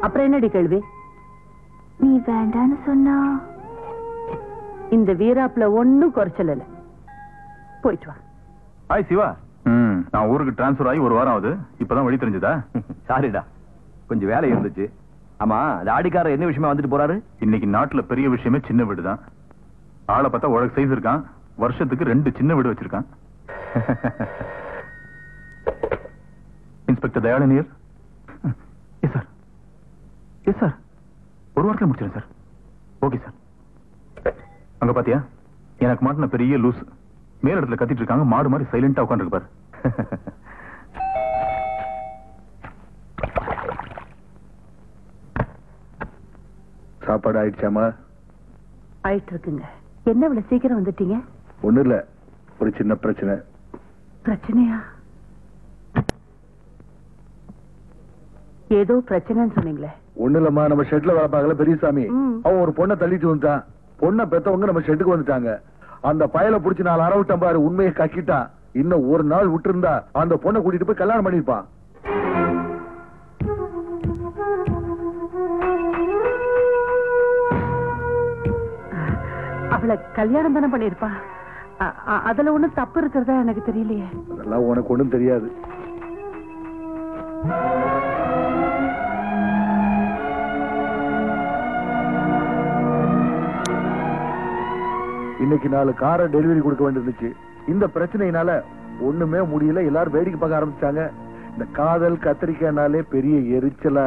அப்புறம் என்னடி கேள்வி நீ வேண்டான்னு சொன்னா இந்த வீராப்புல ஒண்ணும் குறைச்சல் இல்ல போயிட்டு வா ஹாய் சிவா ம் நான் ஊருக்கு டிரான்ஸ்ஃபர் ஆகி ஒரு வாரம் ஆகுது இப்பதான் வழி தெரிஞ்சதா சாரிடா கொஞ்சம் வேலை இருந்துச்சு ஆமா அந்த ஆடிக்காரர் என்ன விஷயமா வந்துட்டு போறாரு இன்னைக்கு நாட்டுல பெரிய விஷயமே சின்ன வீடு தான் ஆளை பார்த்தா உலக சைஸ் இருக்கான் வருஷத்துக்கு ரெண்டு சின்ன வீடு வச்சிருக்கான் இன்ஸ்பெக்டர் தயாளனியர் எஸ் சார் எஸ் சார் ஒரு வாரத்தில் முடிச்சிடும் சார் ஓகே சார் அங்க பாத்தியா எனக்கு மாட்டின பெரிய லூஸ் மேல் இடத்துல கத்திட்டு இருக்காங்க மாடு மாதிரி சைலண்டா உட்காந்துருக்கு பாரு சாப்பாடு ஆயிடுச்சாமா ஆயிட்டு இருக்குங்க என்ன இவ்வளவு சீக்கிரம் வந்துட்டீங்க ஒண்ணும் இல்ல ஒரு சின்ன பிரச்சனை பிரச்சனையா ஏதோ பிரச்சனைன்னு சொன்னீங்களே ஒண்ணு இல்லம்மா நம்ம ஷெட்ல வேலை பார்க்கல பெரியசாமி ம். அவன் ஒரு பொண்ணை தள்ளிட்டு வந்துட்டான் பொண்ணை பெத்தவங்க நம்ம ஷெட்டுக்கு வந்துட்டாங்க அந்த பயல புடிச்சு நாலு அரவிட்டம் பாரு உண்மையை கக்கிட்டான் இன்னும் ஒரு நாள் விட்டுருந்தா அந்த பொண்ணை கூட்டிட்டு போய் கல்யாணம் பண்ணிருப்பான் அவளை கல்யாணம் தானே பண்ணிருப்பா அ- அ- அதுல ஒண்ணும் தப்பு இருக்கிறதா எனக்கு தெரியலையே அதெல்லாம் உனக்கு ஒண்ணும் தெரியாது இன்னைக்கு நாலு காரை டெலிவரி கொடுக்க வேண்டியிருந்துச்சு இந்த பிரச்சனையினால ஒண்ணுமே முடியல எல்லாரும் வேடிக்கை பார்க்க ஆரம்பிச்சாங்க இந்த காதல் கத்திரிக்காய்னாலே பெரிய எரிச்சலா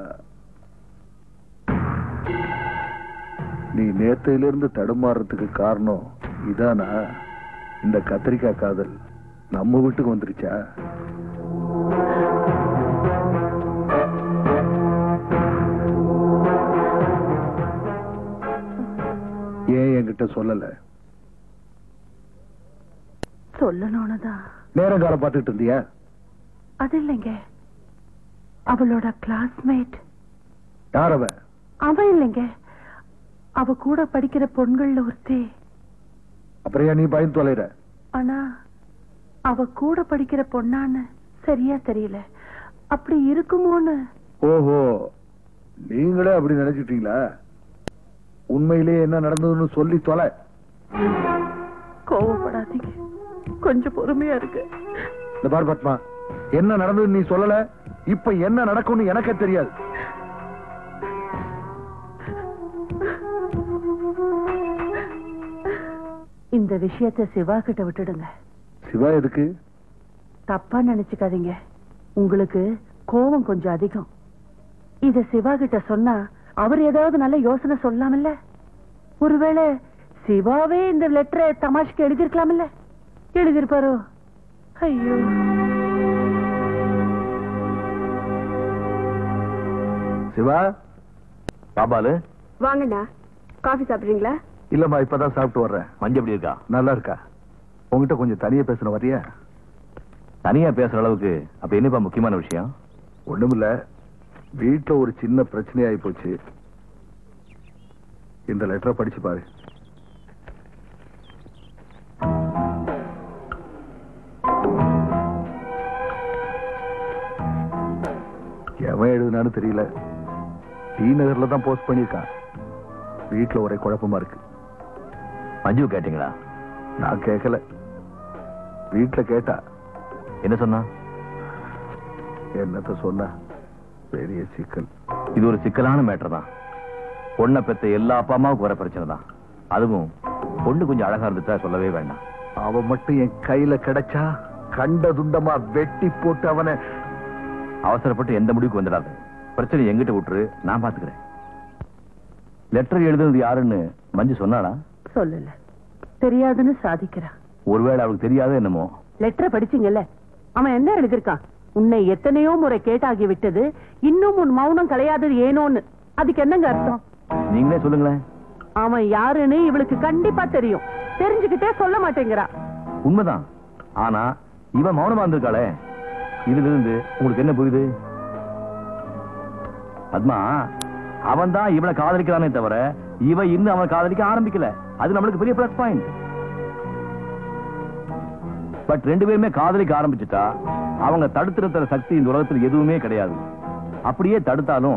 நீ நேத்தையில இருந்து தடுமாறுறதுக்கு காரணம் இதானா இந்த கத்திரிக்காய் காதல் நம்ம வீட்டுக்கு வந்துருச்சா ஏன் என்கிட்ட சொல்லல சொல்லணும்னு தான் நேரம் காலம் பார்த்துட்டு இருந்தியா அது இல்லைங்க அவளோட கிளாஸ்மேட் யார் அவன் அவன் இல்லைங்க அவ கூட படிக்கிற பொண்கள்ல ஒருத்தி அப்புறம் ஏன் நீ பயந்து தொலைற ஆனா அவ கூட படிக்கிற பொண்ணான்னு சரியா தெரியல அப்படி இருக்குமோன்னு ஓஹோ நீங்களே அப்படி நினைச்சிட்டீங்களா உண்மையிலேயே என்ன நடந்ததுன்னு சொல்லி தொலை கோவப்படாதீங்க கொஞ்சம் பொறுமையா இருக்கு இந்த பார் பத்மா என்ன நடந்ததுன்னு நீ சொல்லல இப்ப என்ன நடக்கும்னு எனக்கே தெரியாது இந்த விஷயத்தை சிவா கிட்ட விட்டுடுங்க சிவா எதுக்கு தப்பா நினைச்சுக்காதீங்க உங்களுக்கு கோபம் கொஞ்சம் அதிகம் இத சிவா கிட்ட சொன்னா அவர் ஏதாவது நல்ல யோசனை சொல்லலாம்ல ஒருவேளை சிவாவே இந்த லெட்டரை தமாஷ்க்கு எழுதிருக்கலாம்ல எழுதிருப்பாரோ ஐயோ சிவா பாபாலு வாங்கண்ணா காஃபி சாப்பிடுறீங்களா இல்லம்மா இப்பதான் சாப்பிட்டு வர்றேன் மஞ்சள் எப்படி இருக்கா நல்லா இருக்கா உங்ககிட்ட கொஞ்சம் தனியா பேசணும் வரியா தனியா பேசுற அளவுக்கு அப்ப என்னப்பா முக்கியமான விஷயம் ஒண்ணுமில்ல வீட்டுல ஒரு சின்ன பிரச்சனை ஆயி போச்சு இந்த லெட்டரை படிச்சு பாரு எவன் எழுதுனான்னு தெரியல டி நகர்ல தான் போஸ்ட் பண்ணிருக்கான் வீட்டுல ஒரே குழப்பமா இருக்கு மஞ்சு கேட்டீங்களா நான் கேட்கல வீட்டுல கேட்டா என்ன சொன்னா என்னத்த சொன்ன பெரிய சிக்கல் இது ஒரு சிக்கலான மேட்டர் தான் பொண்ணை பெத்த எல்லா அப்பா அம்மாவுக்கு வர பிரச்சனை தான் அதுவும் பொண்ணு கொஞ்சம் அழகா இருந்துச்சா சொல்லவே வேண்டாம் அவன் மட்டும் என் கையில கிடைச்சா கண்ட துண்டமா வெட்டி போட்டு அவனை அவசரப்பட்டு எந்த முடிவுக்கு வந்துடாது பிரச்சனை எங்கிட்ட விட்டுரு நான் பாத்துக்கிறேன் லெட்டர் எழுதுனது யாருன்னு மஞ்சு சொன்னாளா சொல்லல தெரியாதுன்னு சாதிக்கிறான் ஒருவேளை அவளுக்கு தெரியாத என்னமோ லெட்டரை படிச்சீங்கல்ல அவன் என்ன எழுதிருக்கான் உன்னை எத்தனையோ முறை கேட்டாகி விட்டது இன்னும் உன் மௌனம் கலையாதது ஏனோன்னு அதுக்கு என்னங்க அர்த்தம் நீங்களே சொல்லுங்களேன் அவன் யாருன்னு இவளுக்கு கண்டிப்பா தெரியும் தெரிஞ்சுக்கிட்டே சொல்ல மாட்டேங்கிறா உண்மைதான் ஆனா இவன் மௌனமா இருந்திருக்காளே இதுல இருந்து உங்களுக்கு என்ன புரியுது பத்மா அவன் தான் இவனை காதலிக்கிறானே தவிர இவ இன்னும் அவன் காதலிக்க ஆரம்பிக்கல அது நம்மளுக்கு பெரிய பிளஸ் பாயிண்ட் பட் ரெண்டு பேருமே காதலிக்க ஆரம்பிச்சுட்டா அவங்க தடுத்து நிறுத்துற சக்தி இந்த உலகத்தில் எதுவுமே கிடையாது அப்படியே தடுத்தாலும்